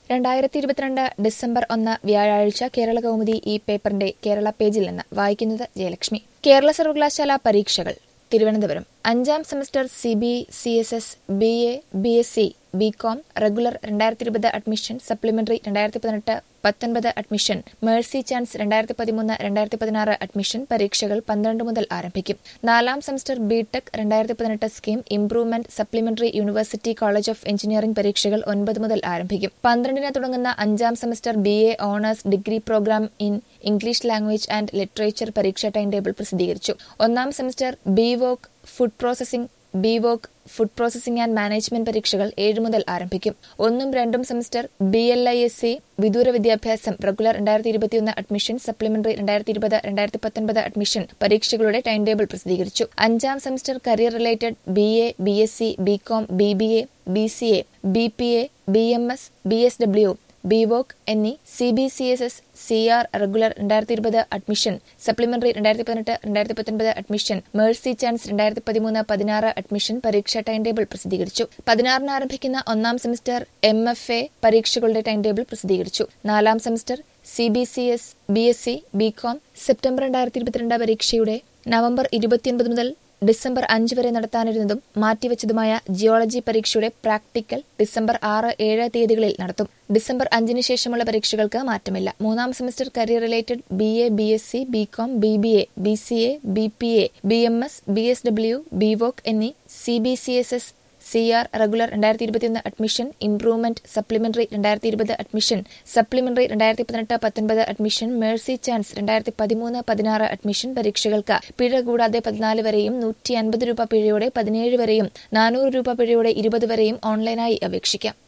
രണ്ടായിരത്തി ഇരുപത്തിരണ്ട് ഡിസംബർ ഒന്ന് വ്യാഴാഴ്ച കേരള കൗമുദി ഈ പേപ്പറിന്റെ കേരള പേജിൽ നിന്ന് വായിക്കുന്നത് ജയലക്ഷ്മി കേരള സർവകലാശാല പരീക്ഷകൾ തിരുവനന്തപുരം അഞ്ചാം semester C B C S S B A B S C B com regular രണ്ടായിരത്തി ഇരുപത് അഡ്മിഷൻ സപ്ലിമെന്ററി രണ്ടായിരത്തി പതിനെട്ട് പത്തൊൻപത് അഡ്മിഷൻ മേഴ്സി ചാൻസ് രണ്ടായിരത്തി പതിമൂന്ന് രണ്ടായിരത്തി പതിനാറ് അഡ്മിഷൻ പരീക്ഷകൾ പന്ത്രണ്ട് മുതൽ ആരംഭിക്കും നാലാം സെമസ്റ്റർ ബി ടെക് രണ്ടായിരത്തി പതിനെട്ട് scheme improvement supplementary university college of engineering പരീക്ഷകൾ ഒൻപത് മുതൽ ആരംഭിക്കും പന്ത്രണ്ടിന് തുടങ്ങുന്ന അഞ്ചാം semester B A honours degree programme in English language and literature പരീക്ഷാ ടൈം ടേബിൾ പ്രസിദ്ധീകരിച്ചു ഒന്നാം semester B voc food processing B voc food processing and management പരീക്ഷകൾ ഏഴ് മുതൽ ആരംഭിക്കും ഒന്നും രണ്ടും semester B L I S C വിദൂര വിദ്യാഭ്യാസം റെഗുലർ രണ്ടായിരത്തി ഇരുപത്തിയൊന്ന് അഡ്മിഷൻ സപ്ലിമെന്ററി രണ്ടായിരത്തി ഇരുപത് രണ്ടായിരത്തി പത്തൊൻപത് അഡ്മിഷൻ പരീക്ഷകളുടെ ടൈം ടേബിൾ പ്രസിദ്ധീകരിച്ചു അഞ്ചാം semester career related B A B S C B com B B A B C A B P A B M S B S W B voc എന്നീ C B C S S C R regular രണ്ടായിരത്തി ഇരുപത് admission supplementary രണ്ടായിരത്തി പതിനെട്ട് രണ്ടായിരത്തി പത്തൊൻപത് admission Mercy chance രണ്ടായിരത്തി പതിമൂന്ന് പതിനാറ് അഡ്മിഷൻ പരീക്ഷാ ടൈം ടേബിൾ പ്രസിദ്ധീകരിച്ചു പതിനാറിന് ആരംഭിക്കുന്ന ഒന്നാം സെമസ്റ്റർ എം എഫ് എ പരീക്ഷകളുടെ ടൈം ടേബിൾ പ്രസിദ്ധീകരിച്ചു നാലാം semester C B C S B S C B com September രണ്ടായിരത്തി ഇരുപത്തിരണ്ട് പരീക്ഷയുടെ നവംബർ ഇരുപത്തിയൊൻപത് മുതൽ ഡിസംബർ അഞ്ച് വരെ നടത്താനിരുന്നതും മാറ്റിവെച്ചതുമായ ജിയോളജി പരീക്ഷയുടെ പ്രാക്ടിക്കൽ ഡിസംബർ ആറ് ഏഴ് തീയതികളിൽ നടത്തും ഡിസംബർ അഞ്ചിന് ശേഷമുള്ള പരീക്ഷകൾക്ക് മാറ്റമില്ല മൂന്നാം semester career related B A B S C B com B B A B C A B P A B M S B S W B voc എന്നീ C B C S S C R regular രണ്ടായിരത്തി ഇരുപത്തിയൊന്ന് admission improvement supplementary രണ്ടായിരത്തി ഇരുപത് admission supplementary രണ്ടായിരത്തി പതിനെട്ട് പത്തൊൻപത് admission Mercy chance രണ്ടായിരത്തി പതിമൂന്ന് പതിനാറ് അഡ്മിഷൻ പരീക്ഷകൾക്ക് പിഴ കൂടാതെ പതിനാല് വരെയും നൂറ്റി അൻപത് രൂപ പിഴയോടെ പതിനേഴ് വരെയും നാനൂറ് രൂപ പിഴയോടെ ഇരുപത് വരെയും ഓൺലൈനായി അപേക്ഷിക്കാം